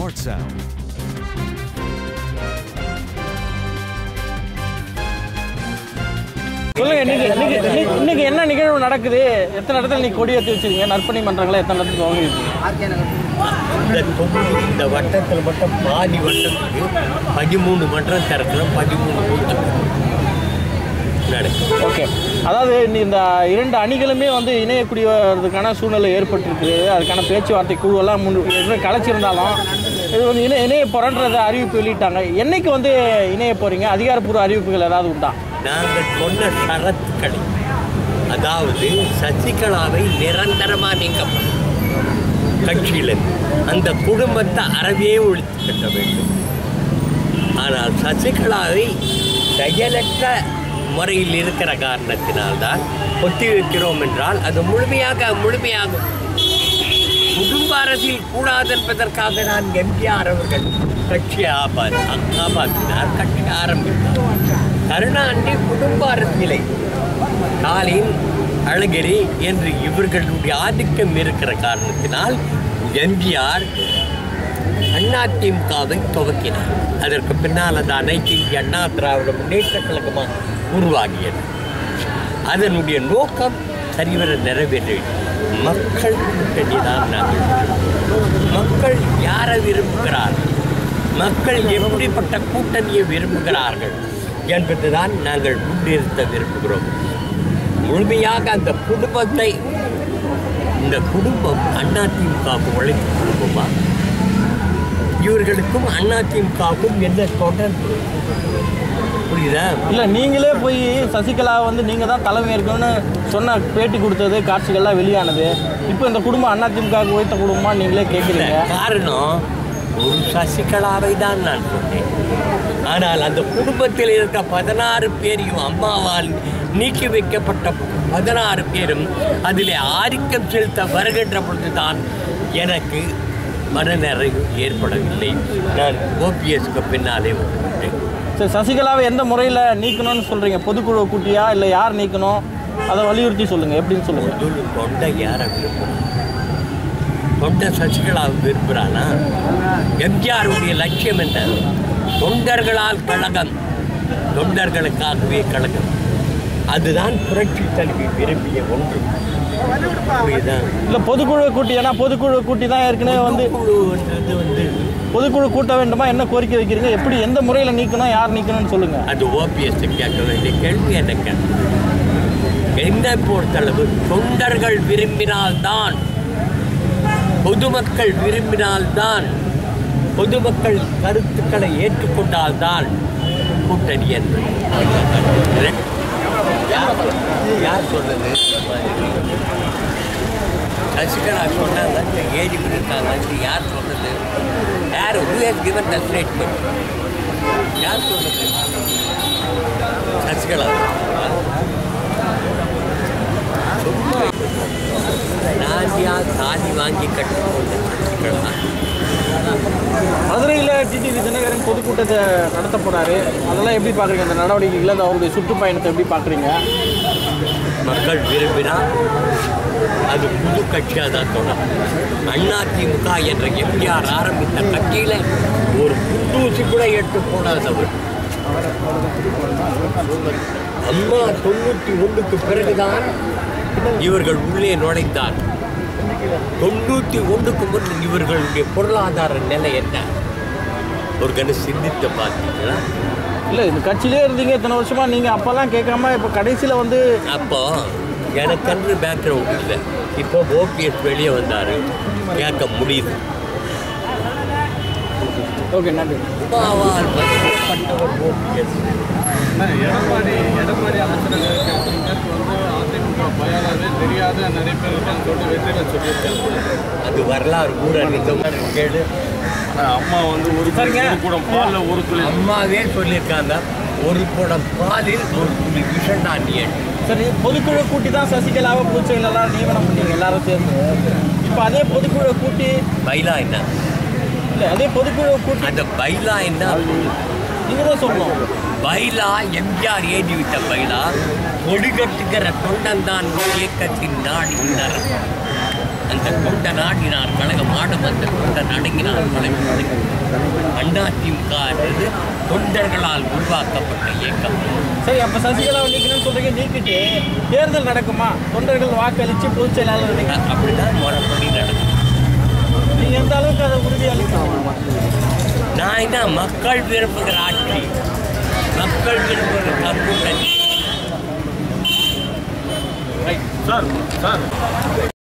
Smart Sound. சொல்லுங்க இன்னைக்கு இன்னைக்கு இன்னைக்கு- இன்னைக்கு என்ன நிகழ்வு நடக்குது எத்தனை இடத்துல நீ கொடி ஏற்றி வச்சிருக்கீங்க நற்பணி மன்றங்களை எத்தனை இடத்துல துவங்கிருக்கீங்க இந்த தொகுதி இந்த வட்டத்தில் மட்டும் பாதி வட்டத்துக்கு பதிமூணு மன்றம் திறக்கிறோம் பதிமூணு கூட்டம் நடக்கும் ஓகே அதாவது இன்னி இந்த இரண்டு அணிகளுமே வந்து இணையக்கூடியதுக்கான சூழ்நிலை ஏற்பட்டிருக்கு அதுக்கான பேச்சுவார்த்தை குழுவெல்லாம் முன் ஏற்கனவே கலைச்சிருந்தாலும் இது வந்து இணைய இணைய போறன்றத அறிவிப்பு வெளியிட்டாங்க என்னைக்கு வந்து இணைய போறீங்க அதிகாரப்பூர்வ அறிவிப்புகள் ஏதாவது உண்டா நாங்கள் சொன்ன ஷரத்துக்களை அதாவது சசிகலாவை நிரந்தரமா நீக்கப்படும் கட்சியில் அந்த குடும்பத்தை அறவே ஒழித்து கட்ட வேண்டும் ஆனால் சசிகலாவை செயலற்ற முறையில் இருக்கிற காரணத்தினால்தான் ஒத்தி வைக்கிறோம் என்றால் அது முழுமையாக முழுமையாகும் குடும்ப அரசியல் கூடாது என்பதற்காக நான் எம்ஜிஆர் அவர்கள் கட்சியை ஆபா காப்பாற்றினார் கட்சி ஆரம்பித்தார் கருணாநிதி குடும்ப அரசியலை ஸ்டாலின் அழகிரி என்று இவர்களுடைய ஆதிக்கம் இருக்கிற காரணத்தினால் எம்ஜிஆர் அதிமுகவை துவக்கினார் அதற்கு பின்னால் அது அனைத்து இந்திய அண்ணா திராவிட முன்னேற்ற கழகமாக உருவாகியது அதனுடைய நோக்கம் சரிவர நிறைவேற்ற மக்கள் கூட்டணி தான் நாங்கள் மக்கள் யாரை விரும்புகிறார்கள் மக்கள் எப்படிப்பட்ட கூட்டணியை விரும்புகிறார்கள் என்பதுதான் நாங்கள் முன்னிறுத்த விரும்புகிறோம் முழுமையாக அந்த குடும்பத்தை இந்த குடும்பம் அதிமுகவுக்கு உழைக்கும் குடும்பமா இவர்களுக்கும் அதிமுகவுக்கும் என்ன தொடர்பு புரியுதா இல்ல நீங்களே போய் சசிகலா வந்து நீங்க தான் தலைமை இருக்கணும்னு சொன்ன பேட்டி கொடுத்தது காட்சிகள்லாம் வெளியானது இப்போ இந்த குடும்பம் அதிமுகவுக்கு உழைத்த குடும்பமா நீங்களே கேட்குறீங்க காரணம் ஒரு சசிகலாவை தான் நான் சொன்னேன் ஆனால் அந்த குடும்பத்தில் இருக்க பதினாறு பேரையும் அம்மாவால் நீக்கி வைக்கப்பட்ட பதினாறு பேரும் அதில் ஆதிக்கம் செலுத்த வருகின்ற பொழுதுதான் எனக்கு மனநிறைவு ஏற்படவில்லை நான் ஓபிஎஸ்க்கு பின்னாலே வந்துவிட்டேன் சரி சசிகலாவை எந்த முறையில் நீக்கணும்னு சொல்றீங்க பொதுக்குழு கூட்டியா இல்லை யார் நீக்கணும் அதை வலியுறுத்தி சொல்லுங்க எப்படின்னு சொல்லுங்க முதல் தொண்டை யாரை விரும்புகிறான் தொண்டை சசிகலா விரும்புகிறானா எம்ஜிஆருடைய லட்சியம் என்ன தொண்டர்களால் கழகம் தொண்டர்களுக்காகவே கழகம் அதுதான் புரட்சி தலைவி விரும்பிய ஒன்று புரியுதா இல்லை பொதுக்குழு கூட்டி ஏன்னா பொதுக்குழு கூட்டி தான் ஏற்கனவே வந்து குழுன்றது வந்து பொதுக்குழு கூட்ட வேண்டுமா என்ன கோரிக்கை வைக்கிறீங்க எப்படி எந்த முறையில் நீக்கணும் யார் நீக்கணும்னு சொல்லுங்க அது ஓபிஎஸ் கேட்க வேண்டிய கேள்வி எனக்கு என்னை பொறுத்தளவு தொண்டர்கள் விரும்பினால்தான் பொதுமக்கள் விரும்பினால்தான் பொதுமக்கள் கருத்துக்களை ஏற்றுக்கொண்டால்தான் கூட்டணி என்பது யார் யார் சொன்னது சசிகலா சொன்னாங்க இந்த ஏழு பேர் இருக்காங்க இது யார் சொன்னது யார் who has given the statement யார் சொன்னது சசிகலா சும்மா நாதியா சாதி வாங்கி கட்டுக்கொண்ட சசிகலா மதுரையில் டிடிவி தினகரன் பொதுக்கூட்டத்தை நடத்த போறாரு அதெல்லாம் எப்படி பார்க்குறீங்க அந்த நடவடிக்கைகளை அந்த அவருடைய சுற்றுப்பயணத்தை எப்படி பார்க்குறீங்க மக்கள் விரும்பினால் அது புது கட்சியாக தான் தொடரும் அதிமுக என்ற எம்ஜிஆர் ஆரம்பித்த கட்சியில் ஒரு புத்தூசி கூட எடுத்து போடாதவர் அம்மா தொண்ணூற்றி ஒன்றுக்கு பிறகுதான் இவர்கள் உள்ளே நுழைந்தார் தொண்ணூற்றி ஒன்றுக்கு முன் இவர்களுடைய பொருளாதார நிலை என்ன ஒரு கணம் சிந்தித்து பார்த்தீங்களா இல்லை இந்த கட்சியிலே இருந்தீங்க இத்தனை வருஷமா நீங்கள் அப்போல்லாம் கேட்காம இப்போ கடைசியில் வந்து அப்போ எனக்கன்று பேக்ரவுண்ட் இல்லை இப்போ ஓபிஎஸ் வெளியே வந்தார் கேட்க முடியுது ஓகே நன்றி உமாவால் மதிக்கப்பட்டவர் ஓபிஎஸ் எடப்பாடி எடப்பாடி அமைச்சரவை நேற்று வந்து அதிமுக பயாலாவே தெரியாத நிறைய பேர் இருக்கான்னு சொல்லிட்டு வெற்றியில் சொல்லியிருக்காங்க அது வரலாறு கூட நிஜமாக கேடு ஆனா அம்மா வந்து ஒரு சரிங்க. ஒரு கூடம் பால்ல ஒரு துளி அம்மாவே சொல்லியிருக்காங்க ஒரு குடம் பாலில் ஒரு துளி விஷண்டாண்டியன் சரி பொதுக்குழு கூட்டி தான் சசிகலாவை பூச்சைகளெல்லாம் நியமனம் பண்ணீங்க எல்லாரும் சேர்ந்து இப்போ அதே பொதுக்குழு கூட்டி பைலா என்ன இல்லை அதே பொதுக்குழு கூட்டி அந்த பைலா என்ன நீங்கள் தான் சொல்லணும் பைலா எம்ஜிஆர் ஏறி விட்ட பைலா கொடி கட்டுகிற தொண்டன் தான் இயக்கத்தின் நாடி அந்த கொண்ட நாட்டினார் கழகம் ஆடும் அந்த கொண்ட நடுங்கினார் கழகம் அதிமுக என்பது தொண்டர்களால் உருவாக்கப்பட்ட இயக்கம் சரி அப்போ சசிகலா நீக்கணும்னு சொல்றீங்க நீக்கிட்டு தேர்தல் நடக்குமா தொண்டர்கள் வாக்களித்து பொதுச் செயலாளர் நீங்க அ- அப்படிதான் முறைப்படி நடக்கும் நீங்கள் எந்த அளவுக்கு அதை உறுதி அளிக்கணும் நான் என்ன மக்கள் விரும்புகிற ஆட்சி மக்கள் விரும்புகிற கருத்துடன் சார் சார்